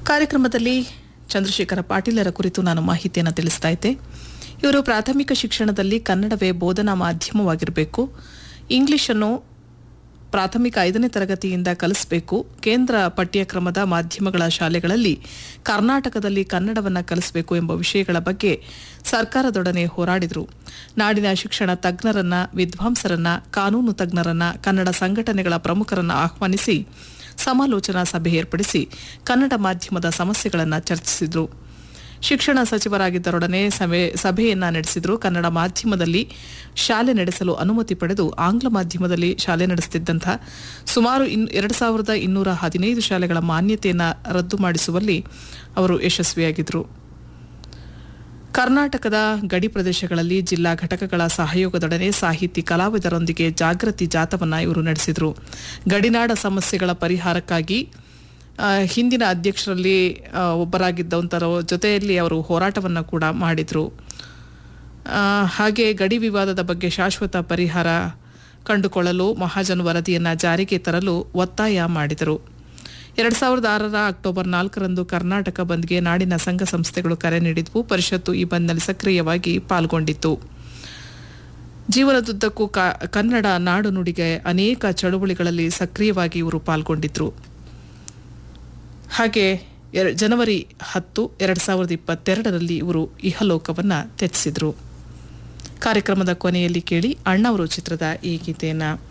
ಕಾರ್ಯಕ್ರಮದಲ್ಲಿ ಚಂದ್ರಶೇಖರ ಪಾಟೀಲರ ಕುರಿತು ನಾನು ಮಾಹಿತಿಯನ್ನು ತಿಳಿಸ್ತಾ ಇದ್ದೆ ಇವರು ಪ್ರಾಥಮಿಕ ಶಿಕ್ಷಣದಲ್ಲಿ ಕನ್ನಡವೇ ಬೋಧನಾ ಮಾಧ್ಯಮವಾಗಿರಬೇಕು ಇಂಗ್ಲಿಷನ್ನು ಪ್ರಾಥಮಿಕ ಐದನೇ ತರಗತಿಯಿಂದ ಕಲಿಸಬೇಕು ಕೇಂದ್ರ ಪಠ್ಯಕ್ರಮದ ಮಾಧ್ಯಮಗಳ ಶಾಲೆಗಳಲ್ಲಿ ಕರ್ನಾಟಕದಲ್ಲಿ ಕನ್ನಡವನ್ನು ಕಲಿಸಬೇಕು ಎಂಬ ವಿಷಯಗಳ ಬಗ್ಗೆ ಸರ್ಕಾರದೊಡನೆ ಹೋರಾಡಿದರು ನಾಡಿನ ಶಿಕ್ಷಣ ತಜ್ಞರನ್ನ ವಿದ್ವಾಂಸರನ್ನ ಕಾನೂನು ತಜ್ಞರನ್ನ ಕನ್ನಡ ಸಂಘಟನೆಗಳ ಪ್ರಮುಖರನ್ನ ಆಹ್ವಾನಿಸಿ ಸಮಾಲೋಚನಾ ಸಭೆ ಏರ್ಪಡಿಸಿ ಕನ್ನಡ ಮಾಧ್ಯಮದ ಸಮಸ್ಯೆಗಳನ್ನು ಚರ್ಚಿಸಿದರು ಶಿಕ್ಷಣ ಸಚಿವರಾಗಿದ್ದರೊಡನೆ ಸಭೆ ಸಭೆಯನ್ನ ನಡೆಸಿದ್ರು ಕನ್ನಡ ಮಾಧ್ಯಮದಲ್ಲಿ ಶಾಲೆ ನಡೆಸಲು ಅನುಮತಿ ಪಡೆದು ಆಂಗ್ಲ ಮಾಧ್ಯಮದಲ್ಲಿ ಶಾಲೆ ನಡೆಸುತ್ತಿದ್ದಂತಹ ಸುಮಾರು ಇನ್ ಎರಡು ಸಾವಿರದ ಇನ್ನೂರ ಹದಿನೈದು ಶಾಲೆಗಳ ಮಾನ್ಯತೆಯನ್ನು ರದ್ದು ಮಾಡಿಸುವಲ್ಲಿ ಅವರು ಯಶಸ್ವಿಯಾಗಿದ್ದರು ಕರ್ನಾಟಕದ ಗಡಿ ಪ್ರದೇಶಗಳಲ್ಲಿ ಜಿಲ್ಲಾ ಘಟಕಗಳ ಸಹಯೋಗದೊಡನೆ ಸಾಹಿತಿ ಕಲಾವಿದರೊಂದಿಗೆ ಜಾಗೃತಿ ಜಾಥವನ್ನು ಇವರು ನಡೆಸಿದರು ಗಡಿನಾಡ ಸಮಸ್ಯೆಗಳ ಪರಿಹಾರಕ್ಕಾಗಿ ಆ, ಹಿಂದಿನ ಅಧ್ಯಕ್ಷರಲ್ಲಿ ಆ, ಒಬ್ಬರಾಗಿದ್ದಂಥರ ಜೊತೆಯಲ್ಲಿ ಅವರು ಹೋರಾಟವನ್ನು ಕೂಡ ಮಾಡಿದರು ಹಾಗೆ ಗಡಿ ವಿವಾದದ ಬಗ್ಗೆ ಶಾಶ್ವತ ಪರಿಹಾರ ಕಂಡುಕೊಳ್ಳಲು ಮಹಾಜನ್ ವರದಿಯನ್ನು ಜಾರಿಗೆ ತರಲು ಒತ್ತಾಯ ಮಾಡಿದರು ಎರಡು ಸಾವಿರದ ಆರರ ಅಕ್ಟೋಬರ್ ನಾಲ್ಕರಂದು ಕರ್ನಾಟಕ ಬಂದ್ಗೆ ನಾಡಿನ ಸಂಘ ಸಂಸ್ಥೆಗಳು ಕರೆ ನೀಡಿದ್ವು ಪರಿಷತ್ತು ಈ ಬಂದ್ನಲ್ಲಿ ಸಕ್ರಿಯವಾಗಿ ಪಾಲ್ಗೊಂಡಿತ್ತು ಜೀವನದುದ್ದಕ್ಕೂ ಕ- ಕನ್ನಡ ನಾಡು ನುಡಿಗೆ ಅನೇಕ ಚಳುವಳಿಗಳಲ್ಲಿ ಸಕ್ರಿಯವಾಗಿ ಇವರು ಪಾಲ್ಗೊಂಡಿದ್ರು ಹಾಗೆ ಎರ- ಜನವರಿ ಹತ್ತು ಎರಡು ಸಾವಿರದ ಇಪ್ಪತ್ತೆರಡರಲ್ಲಿ ಇವರು ಇಹಲೋಕವನ್ನು ತ್ಯಜಿಸಿದರು ಕಾರ್ಯಕ್ರಮದ ಕೊನೆಯಲ್ಲಿ ಕೇಳಿ ಅಣ್ಣವರು ಚಿತ್ರದ ಈ ಗೀತೆಯನ್ನು